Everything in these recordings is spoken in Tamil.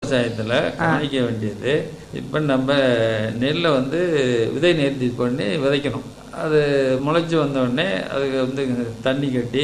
விவசாயத்தில் கவனிக்க வேண்டியது இப்போ நம்ம நெல்லை வந்து விதை நேர்த்தி பண்ணி விதைக்கணும் அது முளைச்சி வந்த உடனே அதுக்கு வந்து தண்ணி கட்டி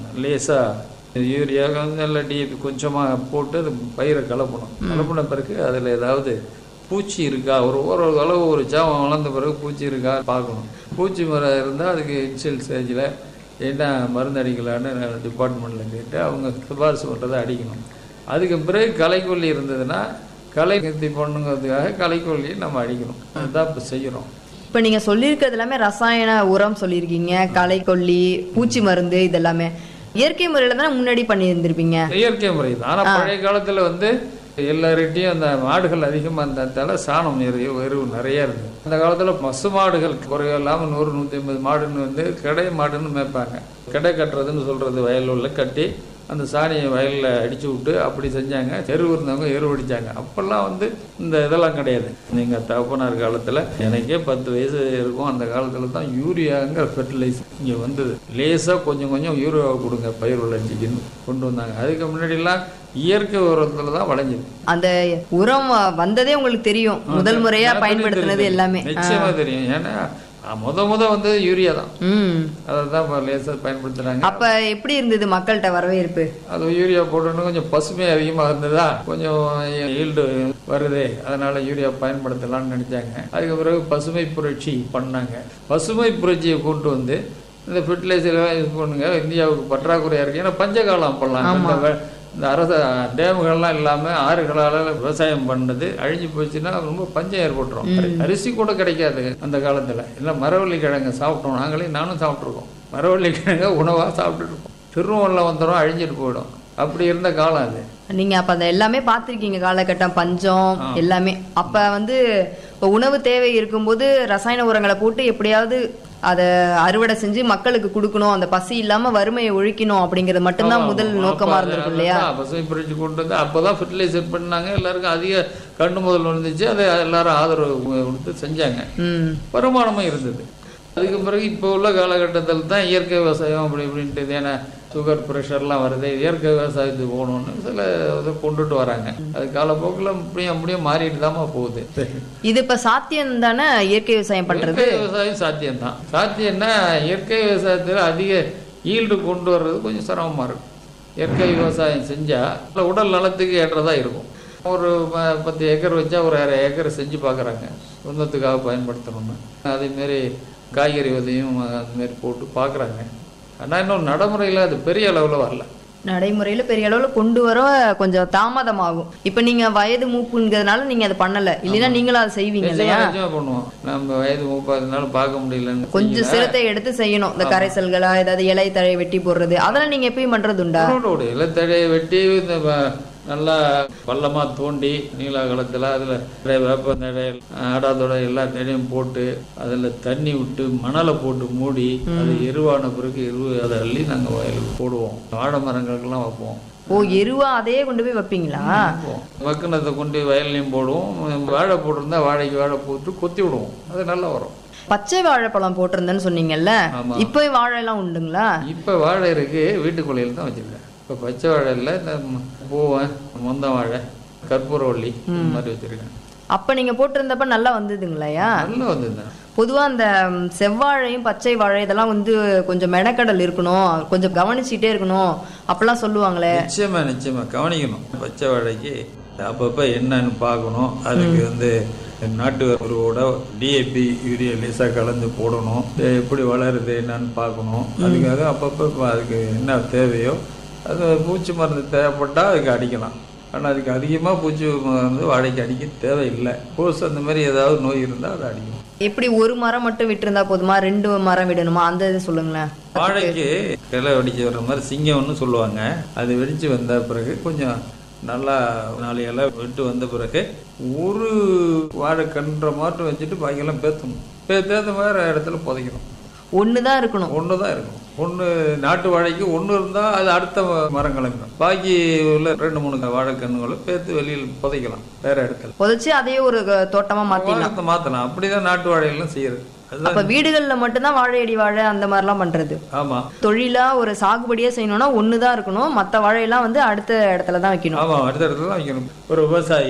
லேசாக யூரியா நல்ல டிஏபி கொஞ்சமாக போட்டு அது பயிரை கலப்பணும் கலப்பின பிறகு அதில் ஏதாவது பூச்சி இருக்கா ஒரு ஒரு அளவு ஒரு சாவம் வளர்ந்த பிறகு பூச்சி இருக்கா பார்க்கணும் பூச்சி மரம் இருந்தால் அதுக்கு இனிஷியல் ஸ்டேஜில் என்ன மருந்து அடிக்கலான்னு டிபார்ட்மெண்ட்டில் கேட்டு அவங்க சிபாரிசு பண்ணுறதை அடிக்கணும் அதுக்கு பிறகு களைக்கொல்லி இருந்ததுன்னா களை நிறுத்தி பண்ணுங்கிறதுக்காக களைக்கொல்லியை நம்ம அடிக்கணும் அதுதான் இப்போ செய்கிறோம் இப்போ நீங்க சொல்லியிருக்கிறது எல்லாமே ரசாயன உரம் சொல்லியிருக்கீங்க களைக்கொல்லி பூச்சி மருந்து இதெல்லாமே இயற்கை முறையில தானே முன்னாடி பண்ணியிருந்திருப்பீங்க இயற்கை முறை தான் ஆனால் பழைய காலத்தில் வந்து எல்லார்கிட்டையும் அந்த மாடுகள் அதிகமாக இருந்ததால சாணம் நிறைய எருவு நிறைய இருந்தது அந்த காலத்தில் பசு மாடுகள் குறைய இல்லாமல் நூறு நூற்றி ஐம்பது மாடுன்னு வந்து கிடை மாடுன்னு மேய்ப்பாங்க கிடை கட்டுறதுன்னு சொல்கிறது வயலுள்ள கட்டி அந்த சாணியை வயலில் அடிச்சு விட்டு அப்படி செஞ்சாங்க தெருவு இருந்தவங்க எருவு அடித்தாங்க அப்போல்லாம் வந்து இந்த இதெல்லாம் கிடையாது நீங்கள் தகப்பனார் காலத்தில் எனக்கே பத்து வயசு இருக்கும் அந்த காலத்தில் தான் யூரியாங்கிற ஃபெர்டிலைசர் இங்கே வந்தது லேசாக கொஞ்சம் கொஞ்சம் யூரியாவை கொடுங்க பயிர் வளர்ச்சிக்குன்னு கொண்டு வந்தாங்க அதுக்கு முன்னாடிலாம் இயற்கை உரத்தில் தான் வளைஞ்சது அந்த உரம் வந்ததே உங்களுக்கு தெரியும் முதல் முறையா எனக்கு பயன்படுத்தினது தெரியும். எல்லாமே நிச்சயமா தெரியும் ஏன்னா அஹ், முத முத வந்து யூரியா தான் ம் அதை தான் இப்போ லேசாக பயன்படுத்துறாங்க அப்ப எப்படி இருந்தது மக்கள்கிட்ட வரவேற்பு அது யூரியா போட்டோன்னு கொஞ்சம் பசுமை அதிகமாக இருந்ததா கொஞ்சம் ஈல்டு வருதே அதனால யூரியா பயன்படுத்தலாம்னு நினைச்சாங்க அதுக்கு பிறகு பசுமை புரட்சி பண்ணாங்க பசுமை புரட்சியை கொண்டு வந்து இந்த ஃபெர்டிலைசர் யூஸ் பண்ணுங்க இந்தியாவுக்கு பற்றாக்குறையா இருக்கு ஏன்னா பஞ்சகாலம் அப்பெல்லாம் இந்த வெ- இந்த அரச டேம்கள்லாம் இல்லாமல் ஆறுகளால் விவசாயம் பண்ணது அழிஞ்சு போச்சுன்னா ரொம்ப பஞ்சம் ஏற்பட்டுரும் அரி- அரிசி கூட கிடைக்காது அந்த காலத்தில் இல்லை மரவள்ளி கிழங்கு சாப்பிட்டோம் நாங்களே நானும் சாப்பிட்ருக்கோம் மரவள்ளி கிழங்க உணவாக சாப்பிட்டுட்டு இருக்கோம் திருவள்ளம் வந்துடும் அழிஞ்சிட்டு போயிடும் அப்படி இருந்த காலம் அது நீங்க அப்ப அந்த எல்லாமே பார்த்திருக்கீங்க காலகட்டம் பஞ்சம் எல்லாமே அப்ப வந்து இப்ப உணவு தேவை இருக்கும்போது ரசாயன உரங்களை போட்டு எப்படியாவது அதை அறுவடை செஞ்சு மக்களுக்கு கொடுக்கணும் அந்த பசி இல்லாம வறுமையை ஒழிக்கணும் அப்படிங்கிறது மட்டும்தான் முதல் நோக்கமா இருந்திருக்கும் இல்லையா அதான் பசுமை புரட்சி கொண்டு வந்து அப்பதான் ஃபெர்டிலைசர் பண்ணாங்க எல்லாருக்கும் அதிக கண்டு முதல் வந்துச்சு அதை எல்லாரும் ஆதரவு கொடுத்து செஞ்சாங்க ம் வருமானமும் இருந்தது அதுக்கு பிறகு இப்போ உள்ள காலகட்டத்தில் தான் இயற்கை விவசாயம் அப்படி இப்படின்ட்டு இது ஏன்னா சுகர் ப்ரெஷர்லாம் வருது இயற்கை விவசாயத்துக்கு போகணும்னு சில இதை கொண்டுட்டு வராங்க அது காலப்போக்கில் அப்படியும் அப்படியும் மாறிட்டு தாம்மா போகுது இது இப்ப சாத்தியம் தானே இயற்கை விவசாயம் பண்றது இயற்கை விவசாயம் சாத்தியம்தான் சாத்தியம்னா இயற்கை விவசாயத்தில் அதிக ஈல்டு கொண்டு வர்றது கொஞ்சம் சிரமமாக இருக்கும் இயற்கை விவசாயம் செஞ்சால் உடல் நலத்துக்கு ஏற்றதாக இருக்கும் ஒரு ப- பத்து ஏக்கர் வச்சா ஒரு அரை ஏக்கர் செஞ்சு பார்க்குறாங்க சொந்தத்துக்காக பயன்படுத்தணும்னு அதேமாரி காய்கறி விதையும் அதுமாரி போட்டு பார்க்குறாங்க ஆனால் இன்னும் நடைமுறையில் அது பெரிய அளவில் வரல நடைமுறையில பெரிய அளவுல கொண்டு வர கொஞ்சம் தாமதமாகும் இப்ப நீங்க வயது மூப்புங்கிறதுனால நீங்க அதை பண்ணல இல்லைன்னா நீங்களும் அதை செய்வீங்க இல்லையா நிச்சயமா நிச்சயமா பண்ணுவோம் நம்ம வயது முப்பதுனால பார்க்க முடியலன்னு கொஞ்சம் சிரத்தை எடுத்து செய்யணும் இந்த கரைசல்களா ஏதாவது இலை தழை வெட்டி போடுறது அதெல்லாம் நீங்க எப்பயும் பண்றது உண்டா ரோடு இலத்தழையை வெட்டி இந்த வ- நல்லா பள்ளமாக தோண்டி நீலாகலத்தில் அதில் நிறைய வேப்பந்தழை ஆடாதோட எல்லா தழையும் போட்டு அதில் தண்ணி விட்டு மணலை போட்டு மூடி அது எருவான பிறகு எருவு அதை அள்ளி நாங்கள் வயலுக்கு போடுவோம் வாழை மரங்களுக்கெல்லாம் வைப்போம் ஓ எருவா அதையே கொண்டு போய் வைப்பீங்களா மக்கினத்தை கொண்டு வயல்லையும் போடுவோம் வாழை போட்டிருந்தா வாழைக்கு வாழை போட்டு கொத்தி விடுவோம் அது நல்லா வரும் பச்சை வாழைப்பழம் போட்டிருந்தேன்னு சொன்னீங்கல்ல ஆமா. இப்போ வாழை எல்லாம் உண்டுங்களா இப்போ வாழை இருக்கு வீட்டுக்குள்ளையில் தான் வச்சிருக்கேன் இப்போ பச்சை வாழை இல்லை இந்த ம- பூவை மொந்த வாழை கற்பூரவள்ளி இந்த மாதிரி வச்சிருக்கேன் அப்ப நீங்க போட்டிருந்தப்ப நல்லா வந்ததுங்களையா நல்லா வந்திருந்தேன் பொதுவா அந்த ம், செவ்வாழையும் பச்சை வாழை இதெல்லாம் வந்து கொஞ்சம் மெனக்கடல் இருக்கணும் கொஞ்சம் கவனிச்சுட்டே இருக்கணும் அப்பெல்லாம் சொல்லுவாங்களே நிச்சயமா நிச்சயமா கவனிக்கணும் பச்சை வாழைக்கு அப்பப்போ என்னன்னு பார்க்கணும் அதுக்கு வந்து நாட்டு உருவோட டிஏபி யூரியா லேசாக கலந்து போடணும் இது எப்படி வளருது என்னன்னு பார்க்கணும் அதுக்காக அப்பப்போ அதுக்கு என்ன தேவையோ அது பூச்சி மருந்து தேவைப்பட்டால் அதுக்கு அடிக்கலாம் ஆனால் அதுக்கு அதிகமாக பூச்சி மருந்து வாழைக்கு அடிக்க தேவையில்லை கோஸ் அந்த மாதிரி ஏதாவது நோய் இருந்தால் அதை அடிக்கும் எப்படி ஒரு மரம் மட்டும் விட்டிருந்தா போதுமா ரெண்டு மரம் விடணுமா அந்த இது சொல்லுங்களேன் வாழைக்கு கிளை வெடிச்சு வர்ற மாதிரி சிங்கம்னு சொல்லுவாங்க அது வெடிச்சு வந்த பிறகு கொஞ்சம் நல்லா நாலு இலை விட்டு வந்த பிறகு ஒரு வாழை கன்ற மாட்டம் வச்சுட்டு பாக்கியெல்லாம் பேத்தணும் பே பேத்த மாதிரி இடத்துல புதைக்கணும் ஒண்ணுதான் இருக்கணும் ஒன்று தான் இருக்கும் ஒன்று நாட்டு வாழைக்கு ஒன்று இருந்தால் அது அடுத்த மரம் கிளம்பிடும் பாக்கி உள்ள ரெண்டு மூணு வாழைக்கன்றுகளும் பேத்து வெளியில் புதைக்கலாம் வேற இடத்துல புதைச்சு அதையே ஒரு க- தோட்டமா மாத்திடலாம் வாழத்தை மாற்றலாம் அப்படிதான் நாட்டு வாழையெல்லாம் செய்யறது அதுதான் அப்ப வீடுகள்ல மட்டும்தான் வாழை அடி வாழை அந்த மாதிரிலாம் பண்றது ஆமாம் தொழிலா ஒரு சாகுபடியா செய்யணும்னா ஒண்ணுதான் இருக்கணும் மத்த வாழையெல்லாம் வந்து அடுத்த இடத்துல தான் வைக்கணும் ஆமாம் அடுத்த இடத்துல தான் வைக்கணும் ஒரு விவசாயி